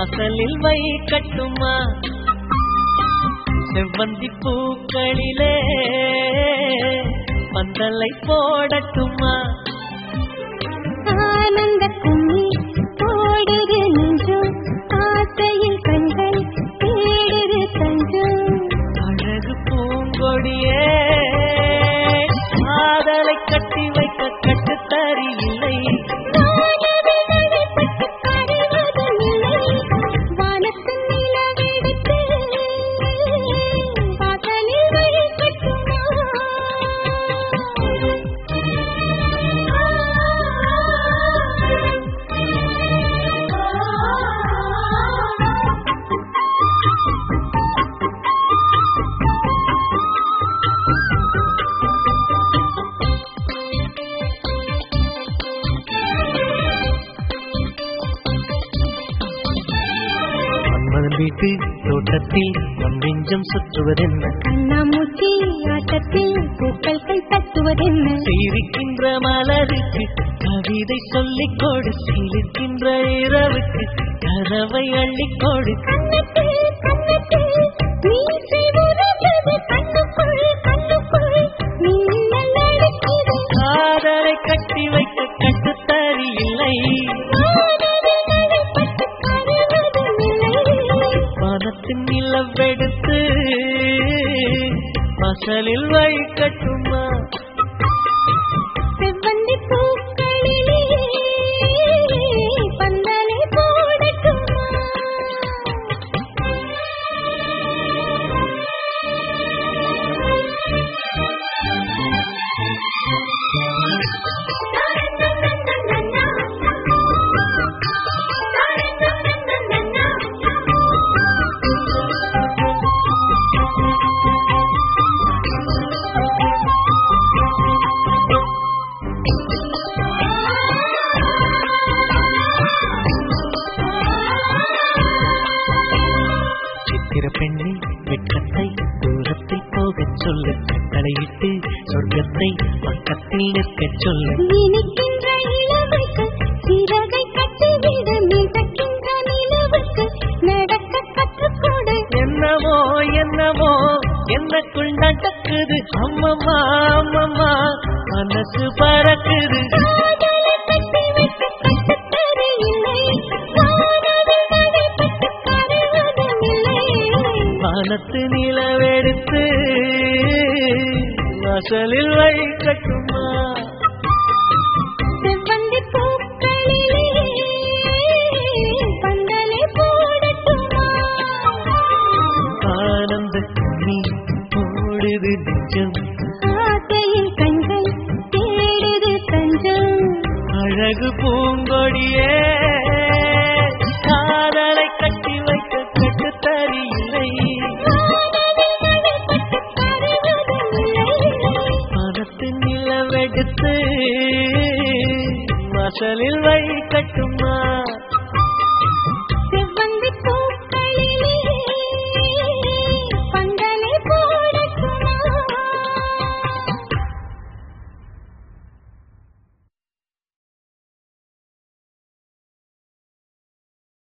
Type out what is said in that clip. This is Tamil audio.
வாசலில் வை கட்டுமா செவ்வந்தி பூக்களிலே பந்தலை போடட்டுமா ஆனந்த கும்மி போடுது நெஞ்சம் ஆசையில் கண்கள் தேடுது தஞ்சம் அழகு பூங்கொடியே காதலை கட்டி வைக்க கட்டுத்தறி இல்லை வானத்தின் நிலவெடுத்து வாசலில் வழி மன்மதன் வீட்டு தோட்டத்தில் நம் நெஞ்சம் சுற்றுவதென்ன கண்ணாமூச்சி ஆட்டத்தில் பூக்கள் கை தட்டுவதென்ன சிரிக்கின்ற மலருக்கு கவிதை சொல்லிக் கொடு சிரிக்கின்ற இரவுக்கு கதவை அள்ளிக் கொடு கண்ணத்தில் கண்ணத்தில் மீசை உருகுது கண்ணுக்குள் கண்ணுக்குள் மின்னல் அடிக்குது காதலை கட்டி வைக்க கட்டுத்தறி இல்லை காதலிகளை பட்டு கருவதுமில்லை மனத்தின் நிலவெடுத்து வாசலில் வழி கட்டுமா செவ்வந்தி பூக்களிலே பந்தலை போடட்டுமா சித்திர பெண்ணை வெட்கத்தை தூரத்தில் போகச் சொல்லு தலையிட்டு சொர்க்கத்தை பக்கத்தில் நிற்கச் சொல்லு இனிக்கின்ற இளவுக்கு சிறகை கட்டிவிடு மிதக்கின்ற நிலவுக்கு நடக்க கற்றுக்கொடு என்னமோ என்னமோ என்னக்குள் நடக்குது அம்மம்மா அம்மம்மா மனசு பறக்குது காதலை கட்டி வைக்க கற்றுத் தரையில்லை காதலில் நடைபெற்று கருவதுமில்லை வானத்து நிலவெடுத்து வாசலில் வழி கட்டுமா செவ்வந்தி பூக்களிலே பந்தலை போடட்டுமா ஆனந்த நீ ஓடுது நிஜம் ஆசையில் கண்கள் தேடுது தஞ்சம் அழகு பூங்கொடியே காதலை கட்டி வைக்க கட்டுத்தறி இல்லை மனத்து நிலவெடுத்து வாசலில்